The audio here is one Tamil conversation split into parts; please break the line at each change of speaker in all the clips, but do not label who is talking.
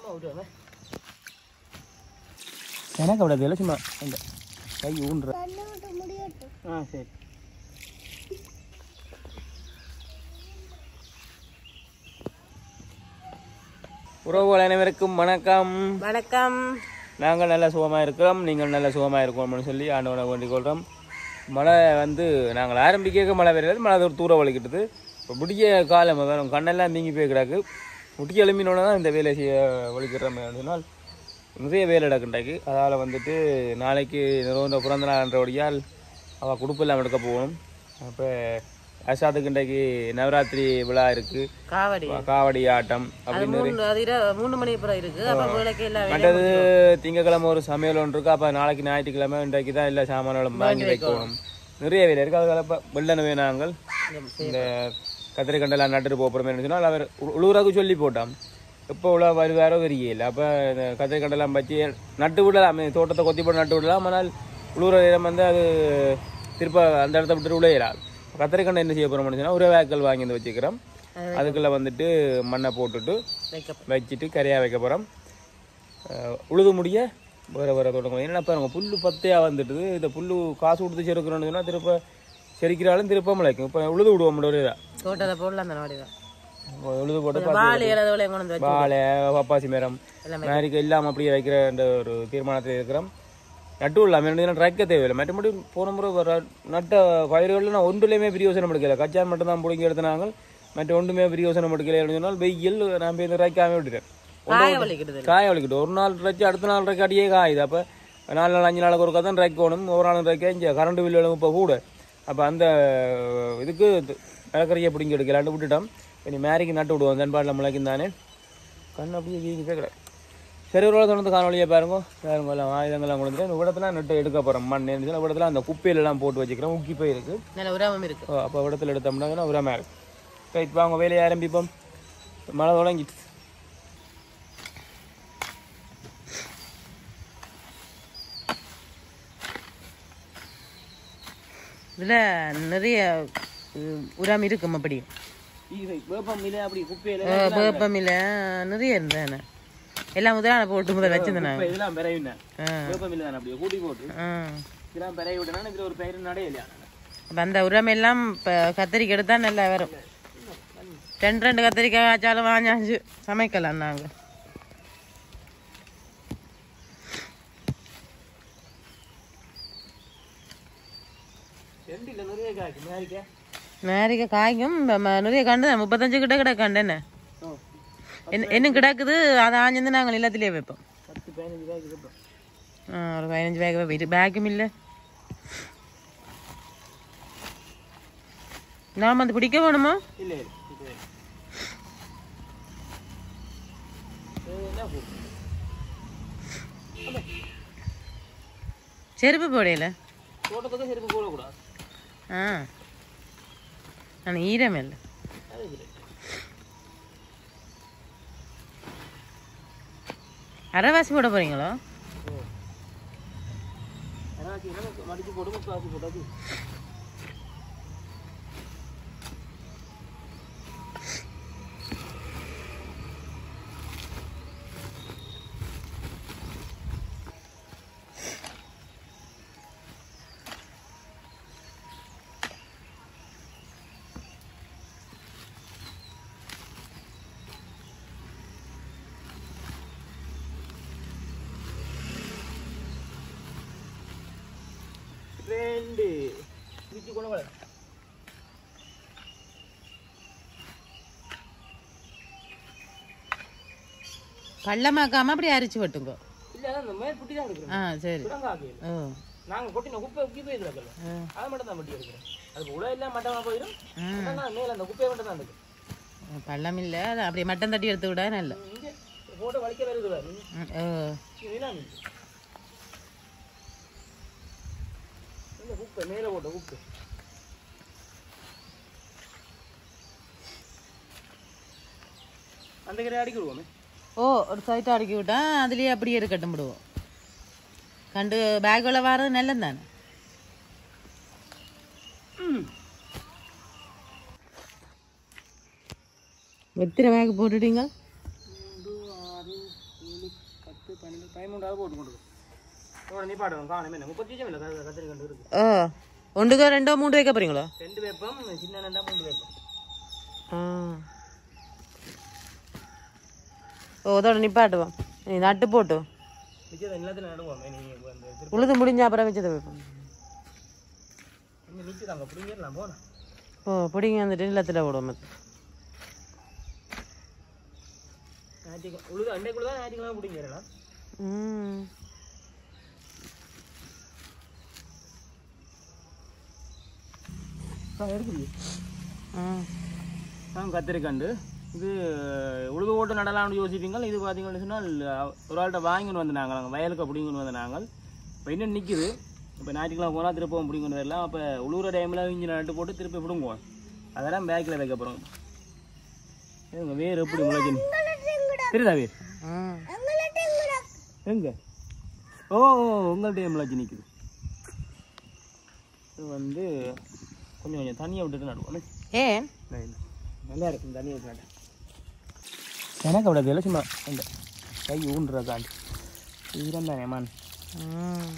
எனக்கு அப்படி தெரியல சும்மா இந்த கை ஊன்ற ஆ சரி உறவுகள் அனைவருக்கும் வணக்கம்
வணக்கம்
நாங்கள் நல்ல சுகமாக இருக்கிறோம் நீங்கள் நல்ல சுகமாக இருக்கணும்னு சொல்லி ஆண்டவனை வேண்டிக் கொள்கிறோம் மழை வந்து நாங்கள் ஆரம்பிக்க மழை பெய்யாது மழை ஒரு தூரம் வலிக்கிட்டது இப்போ முடிய காலம் வேணும் கண்ணெல்லாம் நீங்கி போய் கிடக்கு முட்டி எழும்பினோட தான் இந்த வேலை செய்ய வலிக்கிறோம் சொன்னால் நிறைய வேலை நடக்குண்டாக்கி அதால் வந்துட்டு நாளைக்கு நிறுவன பிறந்த நாள்ன்றபடியால் அவள் குடுப்பெல்லாம் எடுக்க போகணும் அப்போ அசாத்துக்கு இன்றைக்கு நவராத்திரி விழா இருக்குது
காவடி
காவடி ஆட்டம்
அது
அப்படின்னு
மூணு அது இர- மூணு மணி அப்புறம் இருக்கு அப்ப வேலைக்கு எல்லாம் வேலையும்
மற்றது திங்கக்கிழமை ஒரு சமையல் ஒன்று இருக்கு அப்போ நாளைக்கு ஞாயிற்றுக்கிழமை இன்றைக்கு தான் எல்லா சாமான்களும் வாங்கி வைக்கணும் நிறைய வேலை இருக்கு அதுக்காக இப்போ வெள்ளனவே நாங்கள் இந்த கத்திரிக்கண்டெல்லாம் நட்டுட்டு போகிறோம் சொன்னால் அவர் உ- உழுவுறாக்கு சொல்லி போட்டான் எப்போ உள்ள வருவாரோ தெரியல அப்போ இந்த கத்திரிக்கண்டெல்லாம் வச்சு நட்டு விடலாம் தோட்டத்தை கொத்தி போட்டு நட்டு விடலாம் ஆனால் உழுவுற நேரம் வந்து அது திருப்ப அந்த இடத்த விட்டு உழையிறாள் கத்திரிக்கண்டை என்ன செய்ய போகிறோம்னு சொன்னால் ஒரு வேக்கல் வாங்கி வந்து வச்சுக்கிறோம் அதுக்குள்ளே வந்துட்டு மண்ணை போட்டுட்டு
வைக்கப்படும்.
வச்சுட்டு கரையாக வைக்க போகிறோம் உழுது முடிய வேறு வேறு தொடங்கும் என்னென்ன பாருங்க புல் பத்தையாக வந்துட்டுது இந்த புல் காசு கொடுத்து செருக்கிறோன்னு சொன்னால் திருப்ப செரிக்கிறாலும் திருப்ப முளைக்கும் இப்போ உழுது விடுவோம் ஒரு இதாக
தோட்டத்தை போடலாம் அந்த நாடி தான்
உழுது போட்டு
வாழை இலதோலை கொண்டு வந்து வச்சு
வாழை பப்பாசி மரம் மேரிக்கு இல்லாமல் அப்படியே வைக்கிற இந்த ஒரு தீர்மானத்தில் இருக்கிறோம் நட்டு விடலாம் என்ன ட்ரக்க தேவையில்லை மற்றபடி போன முறை வர நட்ட பயிர்களில் நான் ஒன்றுலையுமே பிரியோசனம் எடுக்கல கச்சான் மட்டும் தான் பிடிங்கி எடுத்தினாங்க மற்ற ஒன்றுமே பிரியோசனம் எடுக்கல அப்படின்னு சொன்னால் வெயில் நான் போய் இந்த ரைக்காமே விட்டுட்டேன்
காய வலிக்கிறது
காய வலிக்கிட்டு ஒரு நாள் ரைச்சு அடுத்த நாள் ரைக்கு அடியே காயுது அப்போ நாலு நாள் அஞ்சு நாளுக்கு ஒருக்கா தான் ரைக்கணும் ஒரு நாள் ரைக்க இங்கே கரண்ட் பில்லு இப்போ கூட அப்போ அந்த இதுக்கு விளக்கறியை பிடிங்கி எடுக்கலான்னு விட்டுட்டோம் இனி மேரிக்கு நட்டு விடுவோம் தென்பாட்டில் முளைக்கும் தானே கண் அப்படியே வீங்கி போய் கிடக்கு சரி ஒரு தொடர்ந்து காணொலியை பாருங்க பாருங்க எல்லாம் ஆயுதங்கள்லாம் கொடுத்துட்டு இந்த இடத்துல நட்டு எடுக்க போகிறோம் மண் இந்த இடத்துல அந்த குப்பையிலலாம் போட்டு வச்சுக்கிறோம் உக்கி போயிருக்கு
நல்ல உரமும் இருக்கு
அப்போ இடத்துல எடுத்தோம்னா உரமாக இருக்கு ரைட் வாங்க வேலையை ஆரம்பிப்போம் மழை தொடங்கிட்டு
இதுல நிறைய உம், உரம் இருக்கும் அப்படி
வேப்பம் இல்லை அப்படி குப்பையில
வேப்பம் இல்ல நிறைய இருந்தேன் எல்லாம் முதல்ல போட்டு முதல் வச்சிருந்தேன்
குப்பை இதெல்லாம் பெறையுண்ணே
ஆ.
வேப்பம் இல்லை தானே அப்படியே கூட்டி போட்டு
ஆ.
இதெல்லாம் பெறைய விட்டனா இதுல ஒரு பயிர் நடே இல்லையா
அப்ப அந்த உரம் எல்லாம் இப்ப கத்திரிக்காய் எடுத்தா நல்லா வரும் ரெண்டு ரெண்டு கத்திரிக்காய் வச்சாலும் வாங்கியாச்சு சமைக்கலாம் நாங்க
செண்டில நிறைய காய்க்கு மேரிக்க
மேரிக்க காய்க்கும் ம- ம- நிறைய கண்டு தான் முப்பத்தஞ்சு கிட்ட கிட்ட கண்டு என்ன என்ன- என்ன கிடக்குது அதை ஆஞ்சிருந்து நாங்கள் எல்லாத்துலேயே வைப்போம்
பத்து பதினஞ்சு காய்க்கு இருக்கும்
ஆ, ஒரு பதினஞ்சு பேக் வைப்போம் பேக்கும் இல்லை நாம் வந்து பிடிக்க வேணுமா
இல்லை இல்லை இது இது என்ன பூ?
செருப்பு போடையில
தோட்டத்துக்கு செருப்பு போடக்கூடாது
ஆ நான் ஈரம் இல்லை
அது இல்லை
அரைவாசி போட போறீங்களோ
அரைவாசி இல்லை, மடிச்சு போட்டு முக்காசி போட்டாச்சு ரெண்டு பிடிச்சு கொண்டு வர
பள்ளமாக்காம அப்படி அரிச்சு வெட்டுங்க
இல்லை அதான் இந்த மேல் புட்டி தான் எடுக்கிறோம்
ஆ சரி
சுடங்காக்கு
ஓ
நாங்கள் கொட்டின குப்பை உக்கி போயிருக்கல
ஆ.
அதை மட்டும் தான் வெட்டி எடுக்கிறோம் அதுக்கு உள்ள எல்லாம் மட்டமாக போயிடும்
ஆ.
மேலே அந்த குப்பையை மட்டும் தான் இருக்கு
பள்ளம் இல்லை அது அப்படியே மட்டம் தட்டி எடுத்து விட நல்ல
இங்கே போட்டு வலிக்க வருது பாரு.
ம், ஓ
இதுதான் இது. இந்த குப்பை மேலே போட்ட குப்பை அந்த கரை அடிக்க விடுவோமே
ஓ ஒரு சைட்டை அடுக்கி விட்டா அதுலயே அப்படியே இருக்கட்டும் விடுவோம் கண்டு பேக்குள்ள வர்றது நல்லது தானே எத்தனை பேக் போட்டுட்டீங்க
பதிமூன்றாவது போட்டு கொண்டு உடனே நீ பாடுவோம் காணும் என்ன முப்பத்தி இல்லை கத்திரி கண்டு இருக்கு
ஆ ஒன்றுக்கு ரெண்டோ மூணு வைக்க போறீங்களா
ரெண்டு வேப்பம் சின்ன நண்டா மூணு வேப்பம்
ஆ ஓ அதோட நிப்பாட்டுவோம் நீ நட்டு போட்டு
மிச்சத்தை எல்லாத்தையும் நடுவோம் நீ அந்த திருப்பி
உழுது முடிஞ்ச அப்புறம் வச்சதை வைப்போம்
இன்னும் நிற்கிறாங்க பிடிங்கிடலாம் போனா
ஓ பிடிங்க வந்துட்டு நிலத்தில் விடுவோம் மத்த
ஞாயிற்றுக்கிழமை உழுது அண்டைக்குள்ள தான் ஞாயிற்றுக்கிழமை பிடிங்கிடலாம்
ம்
எடுக்குது
ம்
ஆ கத்திரிக்கண்டு இது உழுது ஓட்டு நடலாம்னு யோசிப்பீங்க இது பார்த்தீங்கன்னு சொன்னால் ஒரு ஆள்கிட்ட வாங்கின்னு வந்து நாங்கள் நாங்கள் வயலுக்கு பிடிங்கன்னு வந்து நாங்கள் இப்போ இன்னும் நிற்குது இப்போ ஞாயிற்றுக்கிழமை போனால் திருப்பவும் பிடிங்கன்னு வரலாம் அப்போ உழுவுற டைமில் இஞ்சி நட்டு போட்டு திருப்பி பிடுங்குவோம் அதெல்லாம் பேக்கில் வைக்க போகிறோம் எங்க வேர் எப்படி முளைச்சு தெரியுதா வேர்
ம்
எங்க ஓ ஓ, உங்கள்ட்ட முளைச்சு நிற்குது இது வந்து கொஞ்சம் கொஞ்சம் தண்ணியை விட்டுட்டு நடுவோம்
ஏன்
இல்லை, இல்லை. நல்லா இருக்கும் தண்ணி விட்டு நட்டேன் எனக்கு அவ்வளோ வேலை சும்மா இந்த கை ஊன்றதாண்டி ஈரம் தானே மான்
ம்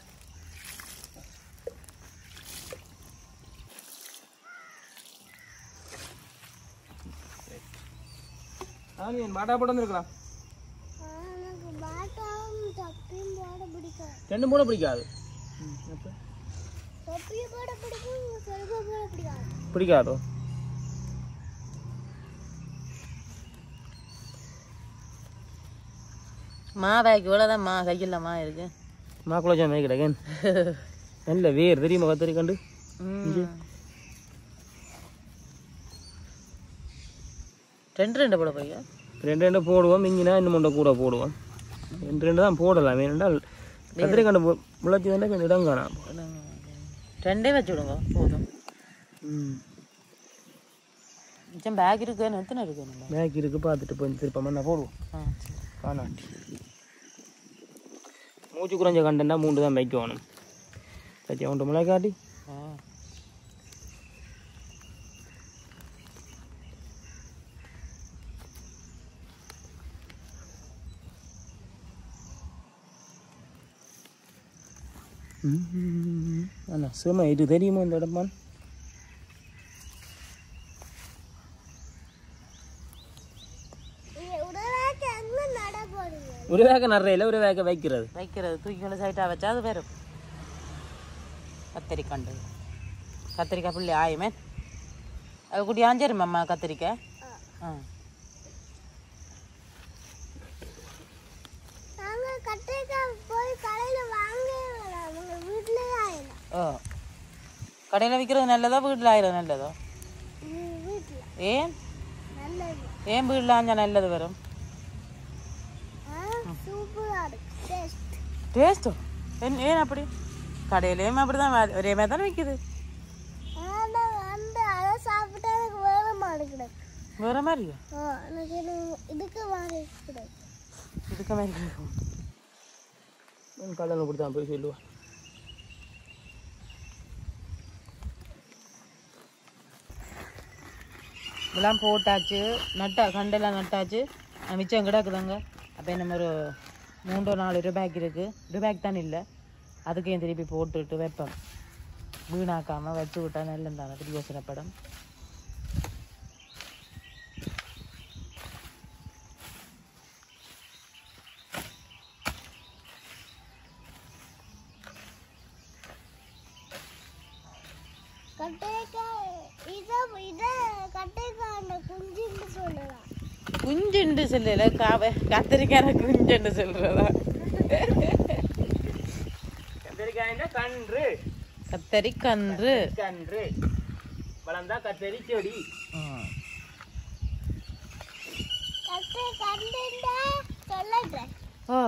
ஆ நீ மாட்டா போட்டு வந்துருக்கலாம் ரெண்டும் போட பிடிக்காது அப்ப? பிடிக்காதோ
மா பேக் இவ்வளோதான் மா கையில் மா இருக்கு
மாக்குள்ள மேய் கிடக்கேன் நல்ல வேர் தெரியுமா கத்திரி கண்டு
ம். ரெண்டு ரெண்டு போட போய்
ரெண்டு ரெண்டு போடுவோம் மிஞ்சினா இன்னும் முண்டை கூட போடுவோம் ரெண்டு ரெண்டு தான் போடலாம் ஏனென்றால் கத்திரி கண்டு முளைச்சி தானே கொஞ்சம் இடம் காணாம்
ரெண்டே வச்சு விடுங்க போதும்
ம்
மிச்சம் பேக் இருக்கு எத்தனை இருக்கு நம்ம
மேக் இருக்கு பார்த்துட்டு போய் திருப்பமா நான் போடுவோம்
ஆ சரி
காணாட்டி மூச்சு குறைஞ்ச கண்டா மூன்று தான் வைக்கணும் வச்சு ஒன்று முளைக்காட்டி
ஆ
அண்ணா சும்மா இது தெரியுமா இந்த இடமான் ஒரு வேக நடுறையில் ஒரு வேக வைக்கிறது
வைக்கிறது தூக்கி கொண்டு சைட்டாக வச்சா அது வரும் கத்திரிக்காண்டு கத்திரிக்காய் புள்ளி ஆயுமே அது குட்டி ஆஞ்சிரும் அம்மா கத்திரிக்காய் ஆ ஓ கடையில் விற்கிறது நல்லதோ வீட்டில் ஆயிரம் நல்லதோ ஏன் ஏன் வீட்டில் ஆஞ்சா நல்லது வரும் டேஸ்ட்டோ ஏன் ஏன் அப்படி கடையிலேயும் அப்படி தான் ஒரே மாதிரி தானே விற்கிது வேற மாதிரியா
இதுக்கு வாங்க
இதுக்கு மாதிரி கிடைக்கும்
கல்லணை கொடுத்தான் போய் சொல்லுவான்
இதெல்லாம் போட்டாச்சு நட்டா கண்டெல்லாம் நட்டாச்சு அஹ் மிச்சம் கிடக்குதாங்க அப்போ நம்ம ஒரு மூன்றோ நாலு ரூபாய்க்கு இருக்குது ரூபாய்க்கு தான் இல்லை அதுக்கையும் திருப்பி போட்டுட்டு வைப்பேன் வீணாக்காமல் வச்சு விட்டா நல்லம் தானே பிரியோசனப்படும்
கட்டைக்காய் இத இத கட்டைக்காய் குஞ்சுன்னு சொல்லலாம்
குஞ்சுண்டு சொல்லல காவ கத்திரிக்காய் குஞ்சுண்டு சொல்கிறதா
கத்திரிக்காய்னா கன்று
கத்தரி கன்று
கன்று வளர்ந்தா கத்தரி செடி
கட்டை கண்டுண்டா சொல்லுட்டேன்
ஓ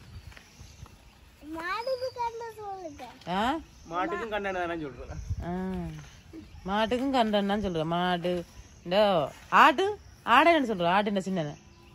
மாடுக்கு கண்டு சொல்லிட்டேன்
ஆ
மாட்டுக்கும் கண்ணாடி தானே சொல்றேன்
ஆ. மாட்டுக்கும் கண்டன்னு சொல்கிறேன் மாடு இந்த ஆடு ஆடைன்னு சொல்கிறேன் ஆடு என்ன சின்ன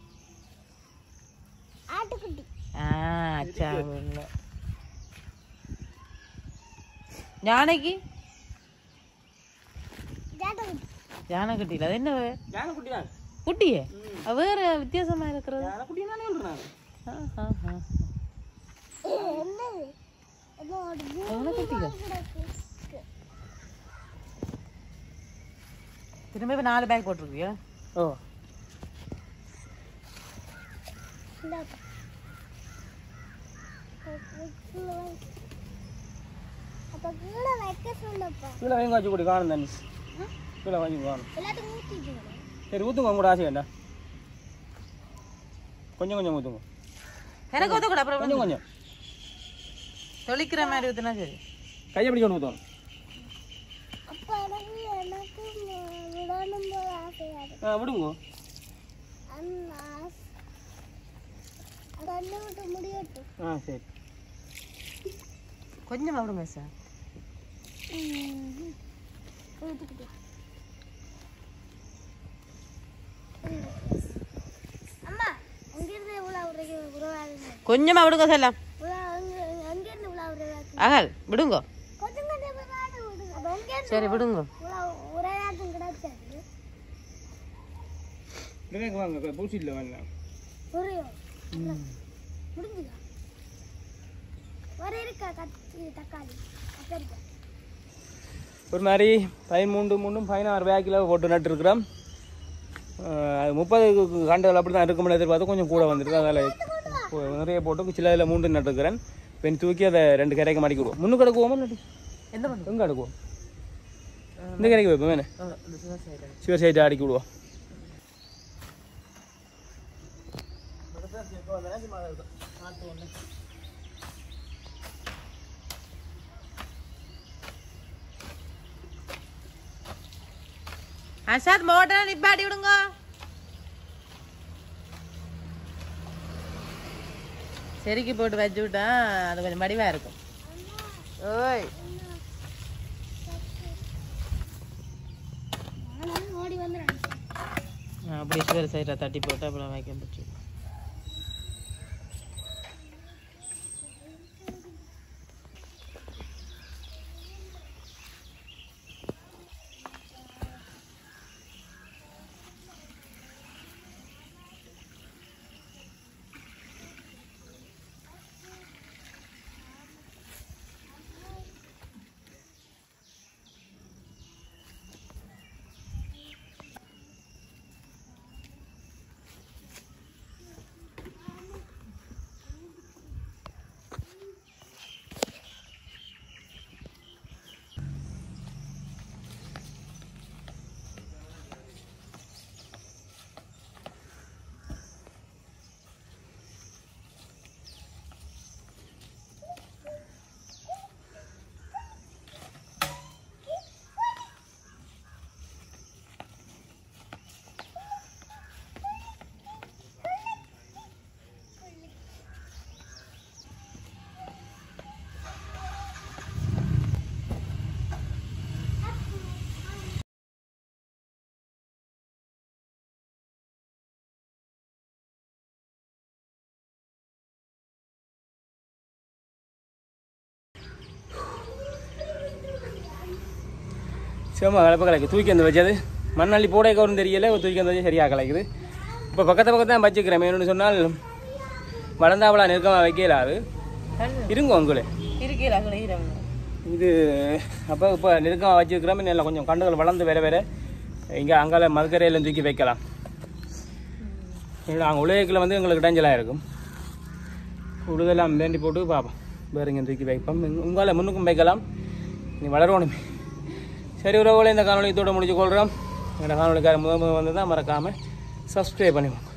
ஆட்டுக்குட்டி
ஆ அச்சா உள்ள. யானைக்கு
ஜாட்டக்குட்டி
யானை குட்டியில் அது என்ன
யானை குட்டி தான்
குட்டியே அது வேற வித்தியாசமா இருக்கிறது
யானை குட்டி தானே சொல்றேன்
ஆ, ஆ, ஆ.
ஒரு
எவ்வளோ குட்டிகள்
கிடக்கு
திரும்ப இப்ப நாலு பேக் போட்டிருக்கியா
ஓ
இந்தாப்பா. அப்ப கீழே வைக்க சொல்லப்பா
கீழே வாங்கி வச்சு கூடி காணும் தண்ணி கீழே வாங்கி காணும்
எல்லாத்தையும் ஊற்றிட்டு
சரி ஊற்றுங்க உங்களோட ஆசை வேண்டாம் கொஞ்சம் கொஞ்சம் ஊற்றுங்க
எனக்கு ஊற்றக்கூட அப்புறம்
கொஞ்சம் கொஞ்சம்
தொளிக்கிற மாதிரி ஊற்றினா சரி
கையை பிடிக்கணும் ஊற்றணும்
அப்பா எனக்கு எனக்கு விடணும் போல ஆசையா இருக்கு
ஆ விடுங்க
அண்ணா தண்ணி விட்டு முடியட்டும்
ஆ சரி
கொஞ்சம் விடுங்க சார்
ஊற்றிக்கிட்டு அம்மா அங்கிருந்து இவ்வளோ உருவாங்க
கொஞ்சமா விடுங்க செல்லம்
அங்கிருந்து இவ்வளோ உருவாக்கு
அகல் விடுங்க
கொஞ்சம் கொஞ்சம் விளையாட்டு விடுங்க அப்போ அங்கிருந்து
சரி விடுங்க
இவ்வளோ உரையாட்டம் கிடைச்சாது
விவேக் வாங்க பூசி இல்லை வாங்க
புரியும் முடிஞ்சுதா வர இருக்கா கத்தி தக்காளி கத்தரிக்காய்
ஒரு மாதிரி பதிமூன்று மூணும் பதினாறு பேக்கில் போட்டு நட்டுருக்குறோம் அது முப்பது கண்டுகள் அப்படி தான் இருக்கும்னு எதிர்பார்த்து கொஞ்சம் கூட வந்துருக்கு அதில் நிறைய போட்டு சில இதில் மூன்று நட்டுருக்கிறேன் பெண் தூக்கி அதை ரெண்டு கரைக்கு மடிக்கி விடுவோம் முன்னுக்கு எடுக்குவோமா நட்டு
எந்த பண்ணு
எங்கே எடுக்குவோம் இந்த கரைக்கு வைப்போம் வேணே
இந்த சிவ சைடு
சிவர் சைட்டை அடிக்கி விடுவோம்
அசாத் மோட்டரை நிப்பாட்டி விடுங்க செருக்கி போட்டு வச்சு விட்டா அது கொஞ்சம் மடிவா இருக்கும் ஓய்
நானும் ஓடி வந்துடுறேன்
அப்படி சுவர் சைடில் தட்டி போட்டு அப்புறம் வைக்க முடிச்சு
சிவமா கலப்ப கலைக்கு தூக்கி வந்து வச்சது மண்ணள்ளி போடைக்க வரும் தெரியல தூக்கி வந்து வச்சு சரியாக கலைக்குது இப்போ பக்கத்து பக்கத்து தான் வச்சுக்கிறேன் என்னன்னு சொன்னால் வளர்ந்தாவளா நெருக்கமாக வைக்கல அது இருங்க உங்களே
இருக்கீல கிடைக்கிறவங்க
இது அப்போ இப்போ நெருக்கமாக வச்சுருக்கிறோம் நல்லா கொஞ்சம் கண்டுகள் வளர்ந்து வேற வேற இங்கே அங்கால மதுக்கரையில் தூக்கி வைக்கலாம் அங்கே உலகத்தில் வந்து எங்களுக்கு இடைஞ்சலாக இருக்கும் உழுதெல்லாம் வேண்டி போட்டு பார்ப்போம் வேறு இங்கே தூக்கி வைப்போம் உங்களால் முன்னுக்கும் வைக்கலாம் நீ வளரணுமே சரி உறவுகளை இந்த காணொலி இதோட முடிச்சு கொள்கிறோம் என்னோட காணொலிக்கார முதல் முதல் வந்து தான் மறக்காமல் சப்ஸ்கிரைப் பண்ணிக்கோங்க